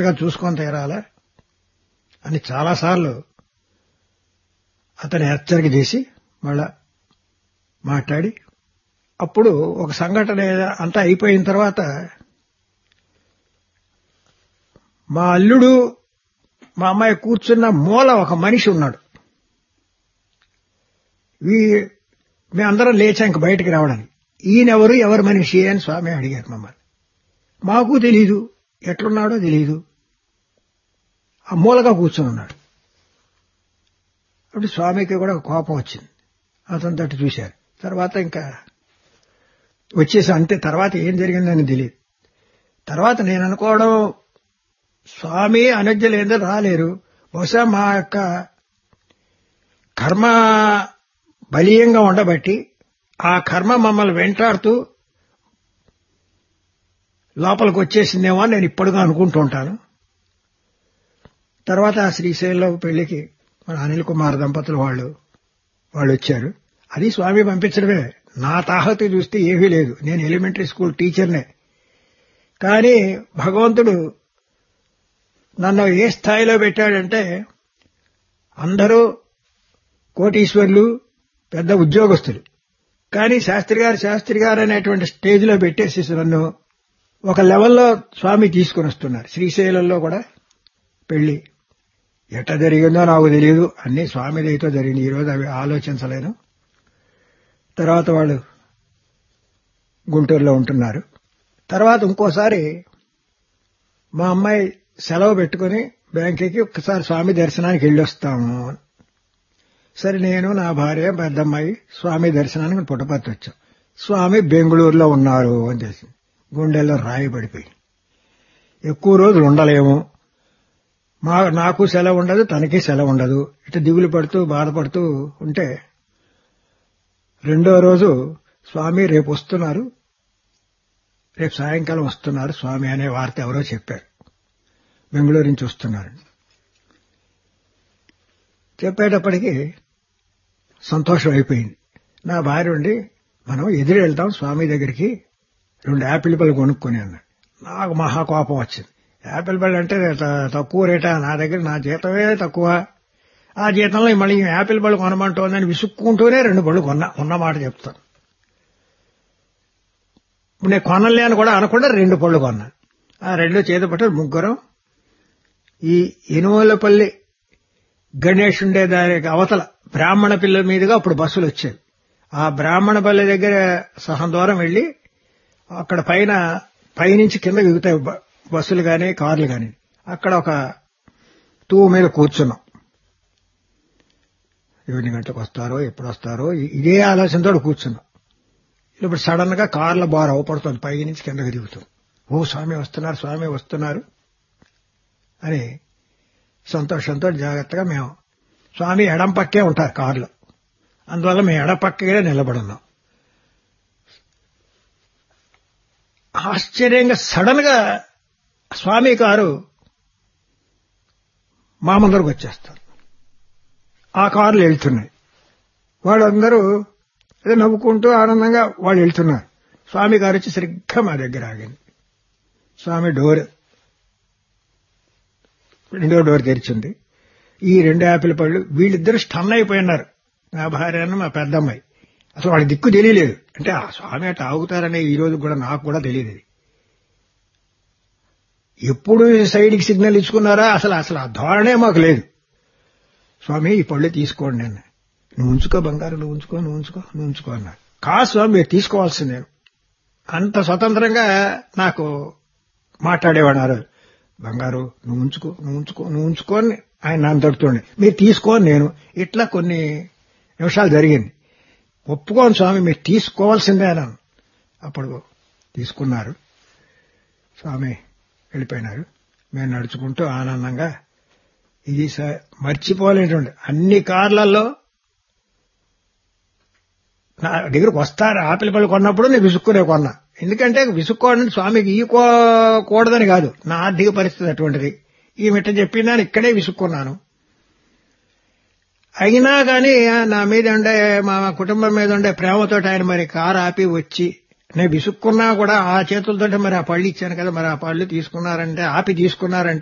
జాగ్రత్తగా చూసుకొని తీరాలా అని చాలాసార్లు అతని హెచ్చరిక చేసి మళ్ళా మాట్లాడి అప్పుడు ఒక సంఘటన అంతా అయిపోయిన తర్వాత మా అల్లుడు మా అమ్మాయి కూర్చున్న మూల ఒక మనిషి ఉన్నాడు వీ మేమందరం లేచాం ఇంక బయటికి రావడానికి ఈయనెవరు ఎవరు మనిషి అని స్వామి అడిగారు మమ్మల్ని మాకు తెలీదు ఎట్లున్నాడో తెలీదు ఆ మూలగా కూర్చొని ఉన్నాడు అప్పుడు స్వామికి కూడా కోపం వచ్చింది అతను తట్టు చూశారు తర్వాత ఇంకా వచ్చేసి అంతే తర్వాత ఏం జరిగిందని తెలియదు తర్వాత నేను అనుకోవడం స్వామి అనజ్జలేందో రాలేరు బహుశా మా యొక్క కర్మ బలీయంగా ఉండబట్టి ఆ కర్మ మమ్మల్ని వెంటాడుతూ లోపలికి వచ్చేసిందేమో అని నేను ఇప్పుడుగా అనుకుంటూ ఉంటాను తర్వాత ఆ శ్రీశైలంలో పెళ్లికి మన అనిల్ కుమార్ దంపతులు వాళ్ళు వాళ్ళు వచ్చారు అది స్వామి పంపించడమే నా తాహతు చూస్తే ఏమీ లేదు నేను ఎలిమెంటరీ స్కూల్ టీచర్నే కానీ భగవంతుడు నన్ను ఏ స్థాయిలో పెట్టాడంటే అందరూ కోటీశ్వర్లు పెద్ద ఉద్యోగస్తులు కానీ శాస్త్రి గారు శాస్త్రి గారు అనేటువంటి స్టేజ్లో పెట్టేసి నన్ను ఒక లెవెల్లో స్వామి తీసుకుని వస్తున్నారు శ్రీశైలంలో కూడా పెళ్లి ఎట్ట జరిగిందో నాకు తెలియదు అన్ని స్వామి దయతో జరిగింది ఈరోజు అవి ఆలోచించలేను తర్వాత వాళ్ళు గుంటూరులో ఉంటున్నారు తర్వాత ఇంకోసారి మా అమ్మాయి సెలవు పెట్టుకుని బ్యాంకుకి ఒక్కసారి స్వామి దర్శనానికి వెళ్ళొస్తాము సరే నేను నా భార్య పెద్దమ్మాయి స్వామి దర్శనానికి పుట్టపర్తి వచ్చాం స్వామి బెంగళూరులో ఉన్నారు అని తెలిసింది గుండెల్లో రాయి పడిపోయి ఎక్కువ రోజులు ఉండలేము మా నాకు సెలవు ఉండదు తనకి సెలవు ఉండదు ఇటు దిగులు పడుతూ బాధపడుతూ ఉంటే రెండో రోజు స్వామి రేపు వస్తున్నారు రేపు సాయంకాలం వస్తున్నారు స్వామి అనే వార్త ఎవరో చెప్పారు బెంగళూరు నుంచి వస్తున్నారు చెప్పేటప్పటికి సంతోషం అయిపోయింది నా భార్య ఉండి మనం ఎదురు వెళ్తాం స్వామి దగ్గరికి రెండు యాపిల్ పళ్ళు కొనుక్కొని అన్నాడు నాకు మహా కోపం వచ్చింది యాపిల్ పళ్ళు అంటే త- తక్కువ రేటా నా దగ్గర నా జీతమే తక్కువ ఆ జీతంలో మళ్ళీ ఈ యాపిల్ పళ్ళు కొనమంటోందని విసుక్కుంటూనే రెండు పళ్ళు కొన్నా ఉన్న మాట చెప్తాను ఇప్పుడు నేను కొనలే అని కూడా అనకుండా రెండు పళ్ళు కొన్నా ఆ రెండు చేతి పట్టు ముగ్గురం ఈ ఎనుమలపల్లి గణేష్ ఉండే దానికి అవతల బ్రాహ్మణ పిల్ల మీదుగా అప్పుడు బస్సులు వచ్చేవి ఆ బ్రాహ్మణపల్లి దగ్గర సహం దూరం వెళ్లి అక్కడ పైన పైనుంచి కింద దిగుతాయి బ- బస్సులు గాని కార్లు గాని అక్కడ ఒక తూము మీద కూర్చున్నాం ఎన్ని గంటలకు వస్తారో ఎప్పుడు వస్తారో ఇ- ఇదే ఆలోచనతో కూర్చున్నాం ఇప్పుడు సడన్ గా కార్ల బార్ అవపడుతుంది పై నుంచి కిందకి దిగుతుంది ఓ స్వామి వస్తున్నారు స్వామి వస్తున్నారు అని సంతోషంతో జాగ్రత్తగా మేము స్వామి ఎడం పక్కే ఉంటారు కారులో అందువల్ల మేము ఎడ పక్కగా నిలబడున్నాం ఆశ్చర్యంగా సడన్ గా స్వామి కారు మా ముందరకు వచ్చేస్తారు ఆ కార్లు వెళ్తున్నాయి వాళ్ళందరూ ఏదో నవ్వుకుంటూ ఆనందంగా వాళ్ళు వెళ్తున్నారు స్వామి గారు వచ్చి సరిగ్గా మా దగ్గర ఆగింది స్వామి డోర్ రెండో డోర్ తెరిచింది ఈ రెండు యాపిల్ పళ్ళు వీళ్ళిద్దరు స్టన్ అయిపోయినారు నా భార్యను మా పెద్దమ్మాయి అసలు వాళ్ళకి దిక్కు తెలియలేదు అంటే ఆ స్వామి అట్లా ఆగుతారనే ఈ రోజు కూడా నాకు కూడా తెలియదు ఇది. ఎప్పుడు సైడ్కి సిగ్నల్ ఇచ్చుకున్నారా అసలు అసలు ఆ ధోరణే మాకు లేదు స్వామి ఈ పళ్ళు తీసుకోండి నేను నువ్వు ఉంచుకో బంగారు నువ్వు ఉంచుకో నువ్వు ఉంచుకో నువ్వు ఉంచుకో అన్నారు కాదు స్వామి మీరు తీసుకోవాల్సిందే అంత స్వతంత్రంగా నాకు మాట్లాడేవాడు ఆ రోజు బంగారు నువ్వు ఉంచుకో నువ్వు ఉంచుకో నువ్వు ఉంచుకో అని ఆయన నన్ను తడుతుండే మీరు తీసుకోని నేను ఇట్లా కొన్ని నిమిషాలు జరిగింది ఒప్పుకోను స్వామి మీరు తీసుకోవాల్సిందే అన్నాను అప్పుడు తీసుకున్నారు స్వామి వెళ్ళిపోయినారు మేము నడుచుకుంటూ ఆనందంగా ఇది స- మర్చిపోలేటువంటి అన్ని కార్లలో నా దగ్గరకు వస్తారు ఆపిల్ పళ్ళు కొన్నప్పుడు నేను విసుక్కునే కొన్నా ఎందుకంటే విసుక్కోవడం స్వామికి ఈకోకూడదని కాదు నా ఆర్థిక పరిస్థితి అటువంటిది ఈ మిట్ట చెప్పిందని ఇక్కడే విసుక్కున్నాను అయినా కానీ నా మీద ఉండే మా కుటుంబం మీద ఉండే ప్రేమతో ఆయన మరి కారు ఆపి వచ్చి నేను విసుక్కున్నా కూడా ఆ చేతులతో మరి ఆ పళ్ళు ఇచ్చాను కదా మరి ఆ పళ్ళు తీసుకున్నారంటే ఆపి తీసుకున్నారంటే